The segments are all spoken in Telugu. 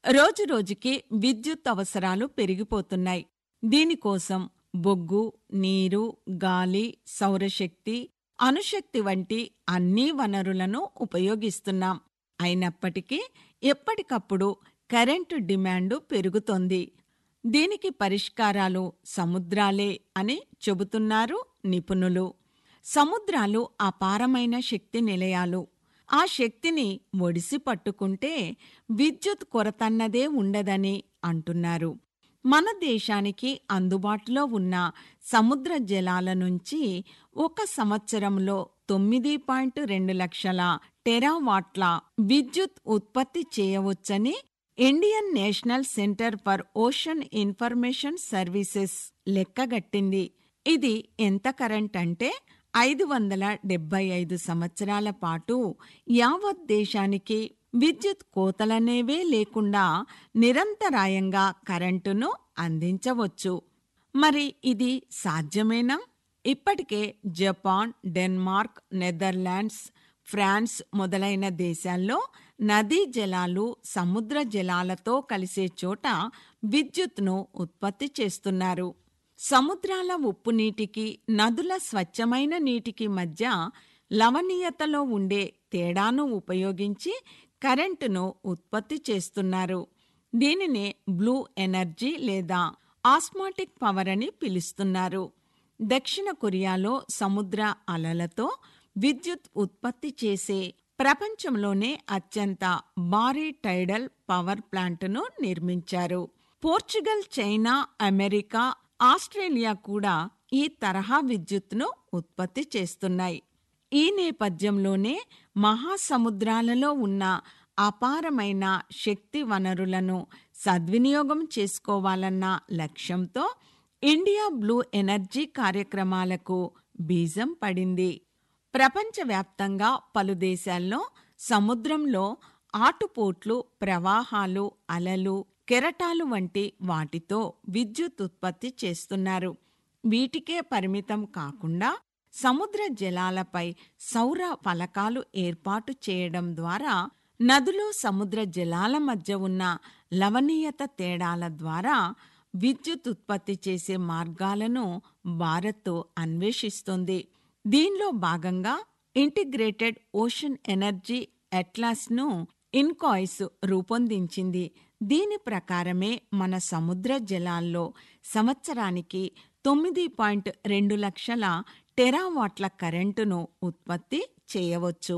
రోజురోజుకి విద్యుత్ అవసరాలు పెరిగిపోతున్నాయి దీనికోసం బొగ్గు నీరు గాలి సౌరశక్తి అణుశక్తి వంటి అన్ని వనరులను ఉపయోగిస్తున్నాం అయినప్పటికీ ఎప్పటికప్పుడు కరెంటు డిమాండు పెరుగుతోంది దీనికి పరిష్కారాలు సముద్రాలే అని చెబుతున్నారు నిపుణులు సముద్రాలు అపారమైన శక్తి నిలయాలు ఆ శక్తిని ఒడిసి పట్టుకుంటే విద్యుత్ కొరతన్నదే ఉండదని అంటున్నారు మన దేశానికి అందుబాటులో ఉన్న సముద్ర జలాల నుంచి ఒక సంవత్సరంలో తొమ్మిది పాయింట్ రెండు లక్షల టెరావాట్ల విద్యుత్ ఉత్పత్తి చేయవచ్చని Indian national centre for ocean information services లెక్కగట్టింది ఇది ఎంత కరెంట్ అంటే ఐదు వందల డెబ్బై ఐదు సంవత్సరాల పాటు యావత్ దేశానికి విద్యుత్ కోతలనేవే లేకుండా నిరంతరాయంగా కరెంటును అందించవచ్చు మరి ఇది సాధ్యమేనా ఇప్పటికే జపాన్ డెన్మార్క్ నెదర్లాండ్స్ ఫ్రాన్స్ మొదలైన దేశాల్లో నదీ జలాలు సముద్ర జలాలతో కలిసే చోట విద్యుత్ను ఉత్పత్తి చేస్తున్నారు సముద్రాల ఉప్పు నీటికి నదుల స్వచ్ఛమైన నీటికి మధ్య లవణీయతలో ఉండే తేడాను ఉపయోగించి కరెంటును ఉత్పత్తి చేస్తున్నారు దీనినే బ్లూ ఎనర్జీ లేదా ఆస్మాటిక్ పవర్ అని పిలుస్తున్నారు దక్షిణ కొరియాలో సముద్ర అలలతో విద్యుత్ ఉత్పత్తి చేసే ప్రపంచంలోనే అత్యంత భారీ టైడల్ పవర్ ప్లాంట్ను నిర్మించారు పోర్చుగల్ చైనా అమెరికా ఆస్ట్రేలియా కూడా ఈ తరహా విద్యుత్తును ఉత్పత్తి చేస్తున్నాయి ఈ నేపథ్యంలోనే మహాసముద్రాలలో ఉన్న అపారమైన శక్తి వనరులను సద్వినియోగం చేసుకోవాలన్న లక్ష్యంతో ఇండియా బ్లూ ఎనర్జీ కార్యక్రమాలకు బీజం పడింది ప్రపంచవ్యాప్తంగా పలు దేశాల్లో సముద్రంలో ఆటుపోట్లు ప్రవాహాలు అలలు కెరటాలు వంటి వాటితో విద్యుత్ ఉత్పత్తి చేస్తున్నారు వీటికే పరిమితం కాకుండా సముద్ర జలాలపై సౌర ఫలకాలు ఏర్పాటు చేయడం ద్వారా నదులు సముద్ర జలాల మధ్య ఉన్న లవణీయత తేడాల ద్వారా విద్యుత్ ఉత్పత్తి చేసే మార్గాలను భారత్ అన్వేషిస్తోంది దీనిలో భాగంగా ఇంటిగ్రేటెడ్ ఓషన్ ఎనర్జీ అట్లాస్ను ఇన్కాయిస్ రూపొందించింది దీని ప్రకారమే మన సముద్ర జలాల్లో సంవత్సరానికి తొమ్మిది పాయింట్ రెండు లక్షల టెరావాట్ల కరెంటును ఉత్పత్తి చేయవచ్చు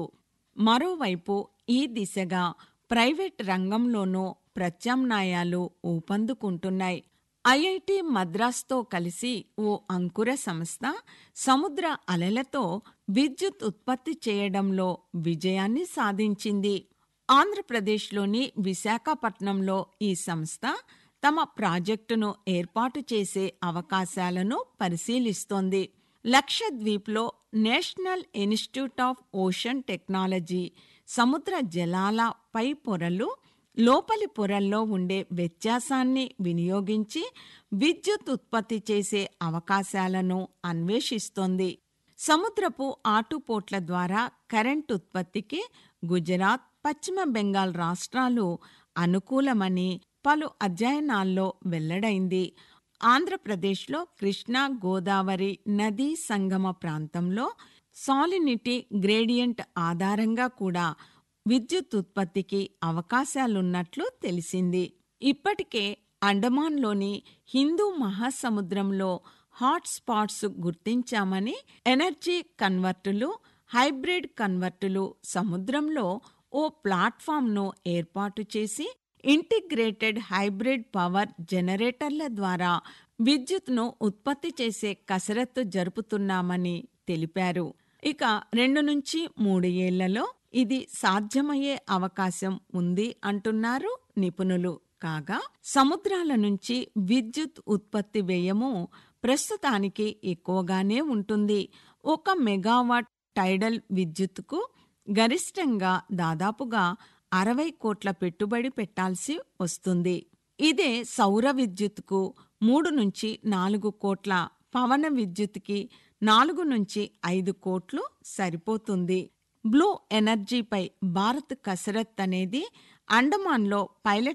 మరోవైపు ఈ దిశగా ప్రైవేట్ రంగంలోనూ ప్రత్యామ్నాయాలు ఊపందుకుంటున్నాయి ఐఐటి మద్రాస్తో కలిసి ఓ అంకుర సంస్థ సముద్ర అలలతో విద్యుత్ ఉత్పత్తి చేయడంలో విజయాన్ని సాధించింది ఆంధ్రప్రదేశ్లోని విశాఖపట్నంలో ఈ సంస్థ తమ ప్రాజెక్టును ఏర్పాటు చేసే అవకాశాలను పరిశీలిస్తోంది లక్షద్వీప్లో national institute of ocean technology సముద్ర జలాల పై పొరలు లోపలి పొరల్లో ఉండే వ్యత్యాసాన్ని వినియోగించి విద్యుత్ ఉత్పత్తి చేసే అవకాశాలను అన్వేషిస్తోంది సముద్రపు ఆటుపోట్ల ద్వారా కరెంట్ ఉత్పత్తికి గుజరాత్ పశ్చిమ బెంగాల్ రాష్ట్రాలు అనుకూలమని పలు అధ్యయనాల్లో వెల్లడైంది ఆంధ్రప్రదేశ్లో కృష్ణా గోదావరి నదీ సంగమ ప్రాంతంలో సాలినిటీ గ్రేడియంట్ ఆధారంగా కూడా విద్యుత్ ఉత్పత్తికి అవకాశాలున్నట్లు తెలిసింది ఇప్పటికే అండమాన్లోని హిందూ మహాసముద్రంలో హాట్ స్పాట్స్ గుర్తించామని ఎనర్జీ కన్వర్టులు హైబ్రిడ్ కన్వర్టులు సముద్రంలో ఓ ప్లాట్ఫామ్ను ఏర్పాటు చేసి ఇంటిగ్రేటెడ్ హైబ్రిడ్ పవర్ జనరేటర్ల ద్వారా విద్యుత్ను ఉత్పత్తి చేసే కసరత్తు జరుపుతున్నామని తెలిపారు ఇక రెండు నుంచి మూడు ఏళ్లలో ఇది సాధ్యమయ్యే అవకాశం ఉంది అంటున్నారు నిపుణులు కాగా సముద్రాల నుంచి విద్యుత్ ఉత్పత్తి వ్యయము ప్రస్తుతానికి ఎక్కువగానే ఉంటుంది ఒక మెగావాట్ టైడల్ విద్యుత్తుకు గరిష్టంగా దాదాపుగా అరవై కోట్ల పెట్టుబడి పెట్టాల్సి వస్తుంది ఇదే సౌర విద్యుత్కు మూడు నుంచి నాలుగు కోట్ల పవన విద్యుత్కి నాలుగు నుంచి ఐదు కోట్లు సరిపోతుంది బ్లూ ఎనర్జీపై భారత్ కసరత్ అనేది అండమాన్లో పైలట్